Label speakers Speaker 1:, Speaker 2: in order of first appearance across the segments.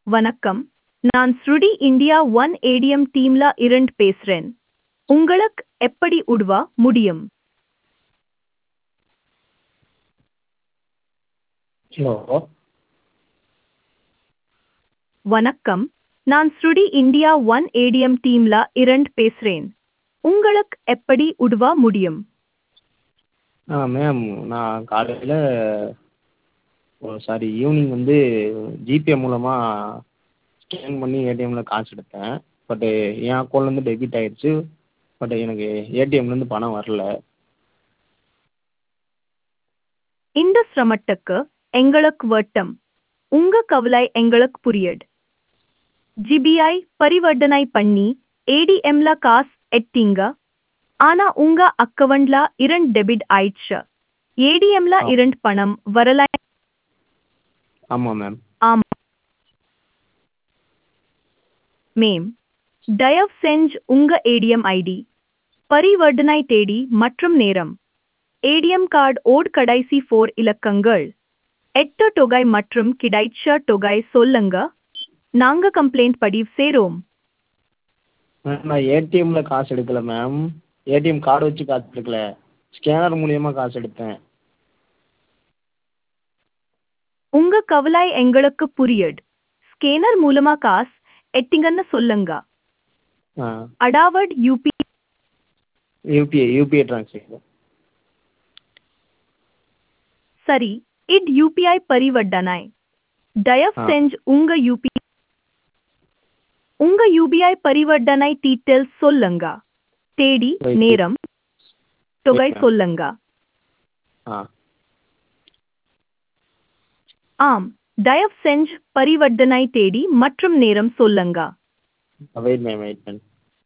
Speaker 1: வணக்கம் நான் ஸ்ருடி இந்தியா ஒன் ஏடிஎம் டீம்ல இருந்து பேசுறேன் உங்களுக்கு எப்படி உதவ முடியும்
Speaker 2: ஹலோ
Speaker 1: வணக்கம் நான் ஸ்ருடி இந்தியா ஒன் ஏடிஎம் டீம்ல இருந்து பேசுறேன் உங்களுக்கு எப்படி உதவ முடியும்
Speaker 2: ஆ மேம் நான் காலையில் ஓ சாரி ஈவினிங் வந்து ஜிபே மூலமாக ஸ்கேன் பண்ணி ஏடிஎம்மில் காசு எடுத்தேன் பட்டு என் அக்கௌண்ட்லேருந்து டெபிட் ஆகிடுச்சு பட் எனக்கு ஏடிஎம்லேருந்து பணம் வரல
Speaker 1: இந்த சிரமத்துக்கு எங்களுக்கு வட்டம் உங்க கவலை எங்களுக்கு புரியுது ஜிபிஐ பரிவர்த்தனை பண்ணி ஏடிஎம்ல காசு எட்டீங்க ஆனா உங்க அக்கவுண்ட்ல இரண்டு டெபிட் ஆயிடுச்சு ஏடிஎம்ல
Speaker 2: ஆ.
Speaker 1: இரண்டு பணம் வரல
Speaker 2: ஆமாம் மேம்
Speaker 1: ஆமா மேம் தயவு செஞ்சு உங்க ஏடிஎம் ஐடி பரிவர்த்தனை தேதி மற்றும் நேரம் ஏடிஎம் கார்டு ஓட் கடைசி ஃபோர் இலக்கங்கள் எட்டு தொகை மற்றும் கிடைச்ச தொகை சொல்லுங்க நாங்க கம்ப்ளைண்ட் பதிவு செய்றோம்
Speaker 2: மேம் நான் ஏடிஎம்மில் காசு எடுக்கல மேம் ஏடிஎம் கார்டு வச்சு காசு எடுக்கல ஸ்கேனர் மூலியமாக காசு எடுத்தேன்
Speaker 1: உங்க கவலை எங்களுக்கு புரியுது ஸ்கேனர் மூலமா காசு எட்டிங்கன்னு சொல்லுங்க
Speaker 2: ஆ
Speaker 1: அடாவட் யூபி
Speaker 2: யூபிஐ யூபிஐ ட்ரான்சாக்ஷன்
Speaker 1: சரி இட் யூபிஐ பரிவர்த்தனை தயவு
Speaker 2: ஆ.
Speaker 1: செஞ்சு உங்க யூபி உங்க யூபிஐ பரிவர்த்தனை டீட்டெயில்ஸ் சொல்லுங்க தேதி
Speaker 2: Right.
Speaker 1: நேரம் தொகை
Speaker 2: Right.
Speaker 1: சொல்லுங்க
Speaker 2: ஆ
Speaker 1: ஆம் தயவு செஞ்சு பரிவர்த்தனை தேதி மற்றும் நேரம் சொல்லுங்க
Speaker 2: வெயிட் மேம் வெயிட் மேம்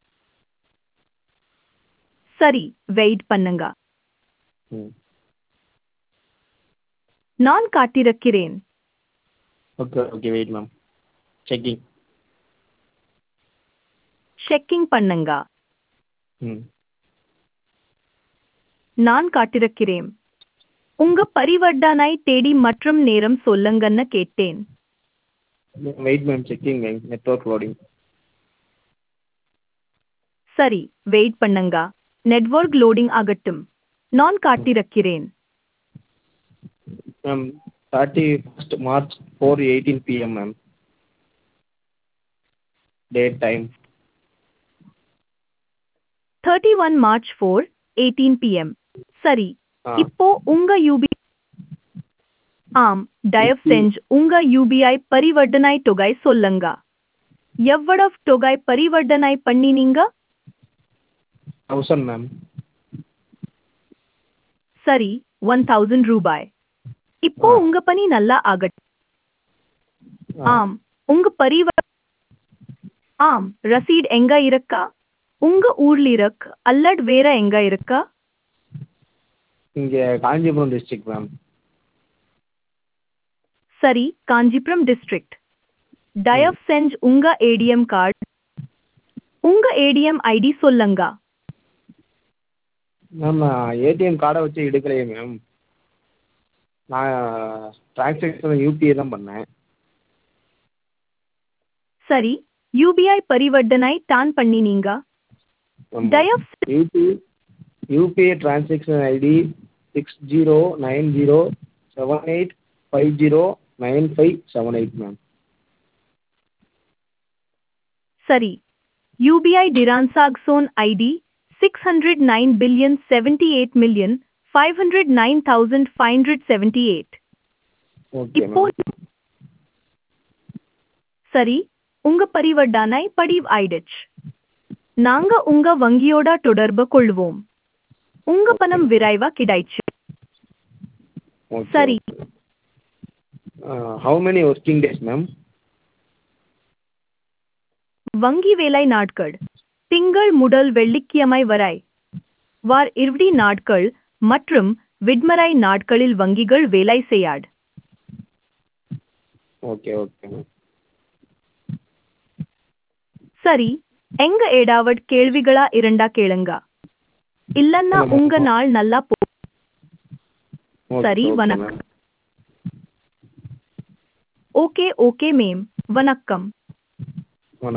Speaker 1: சரி வெயிட் பண்ணுங்க
Speaker 2: ம்
Speaker 1: நான் காட்டிருக்கிறேன்
Speaker 2: okay okay wait ma'am checking
Speaker 1: checking பண்ணுங்க
Speaker 2: ம்
Speaker 1: நான் காட்டிருக்கிறேன் உங்க பரிவர்த்தனை தேதி மற்றும் நேரம் சொல்லுங்கன்னு கேட்டேன்
Speaker 2: wait ma'am checking ma'am network loading
Speaker 1: சரி வெயிட் பண்ணுங்க நெட்வொர்க் லோடிங் ஆகட்டும் நான் காட்டிருக்கிறேன்
Speaker 2: ma'am thirty first March four eighteen PM ma'am date time
Speaker 1: thirty one March four eighteen PM சரி
Speaker 2: ஆ
Speaker 1: இப்போ உங்க யூபி ஆம் தயவு செஞ்சு உங்க யூபிஐ பரிவர்த்தனை தொகை சொல்லுங்க எவ்வளவு தொகை பரிவர்த்தனை பண்ணினீங்க
Speaker 2: தௌசண்ட் மேம்
Speaker 1: சரி ஒன் தௌசண்ட் ரூபாய் இப்போ
Speaker 2: ஆ.
Speaker 1: உங்க பணி நல்லா ஆகட்டும்
Speaker 2: ஆ
Speaker 1: ஆம் உங்க பரிவர் ஆம் ரசீட் எங்க இருக்கா உங்க ஊர்ல இருக்கு அல்லட் வேற எங்க இருக்கா
Speaker 2: இங்கே காஞ்சிபுரம் டிஸ்ட்ரிக்ட் மேம்
Speaker 1: சரி காஞ்சிபுரம் டிஸ்ட்ரிக்ட் தயவு செஞ்சு உங்க ஏடிஎம் கார்டு உங்க ஏடிஎம் ஐடி சொல்லுங்க
Speaker 2: மேம் நான் ஏடிஎம் கார்டை வச்சு எடுக்கலையே மேம் நான் ட்ரான்சாக்ஷன் யூபிஐ தான் பண்ணேன்
Speaker 1: சரி யூபிஐ பரிவர்த்தனை தான் பண்ணினீங்க தயவு செ-
Speaker 2: UPI UPI transaction ID six zero nine zero seven eight five zero nine five seven eight ma'am
Speaker 1: சரி UPI transaction ID six hundred nine billion seventy eight million five hundred nine thousand five hundred seventy eight
Speaker 2: okay
Speaker 1: இப்போ
Speaker 2: ma'am
Speaker 1: சரி உங்க பரிவர்த்தனை படிவ் ஆயிடுச்சு நாங்க உங்க வங்கியோட தொடர்பு கொள்வோம் உங்க பணம் விரைவா கிடைச்சு
Speaker 2: ஓகே
Speaker 1: சரி
Speaker 2: how many working days ma'am
Speaker 1: வங்கி வேலை நாட்கள் திங்கள் முதல் வெள்ளிக்கிழமை வரை வார் இருபடி நாட்கள் மற்றும் விடுமுறை நாட்களில் வங்கிகள் வேலை செய்யாது
Speaker 2: ஓகே ஓகே மேம்
Speaker 1: சரி எங்க ஏடாவட் கேள்விகளா இருந்தா கேளுங்க இல்லன்னா
Speaker 2: இல்ல,
Speaker 1: உங்க
Speaker 2: மேம்.
Speaker 1: நாள் நல்லா போ
Speaker 2: ஓகே
Speaker 1: சரி
Speaker 2: ஓகே
Speaker 1: வணக்கம்
Speaker 2: மேம்
Speaker 1: ஓகே ஓகே மேம் வணக்கம்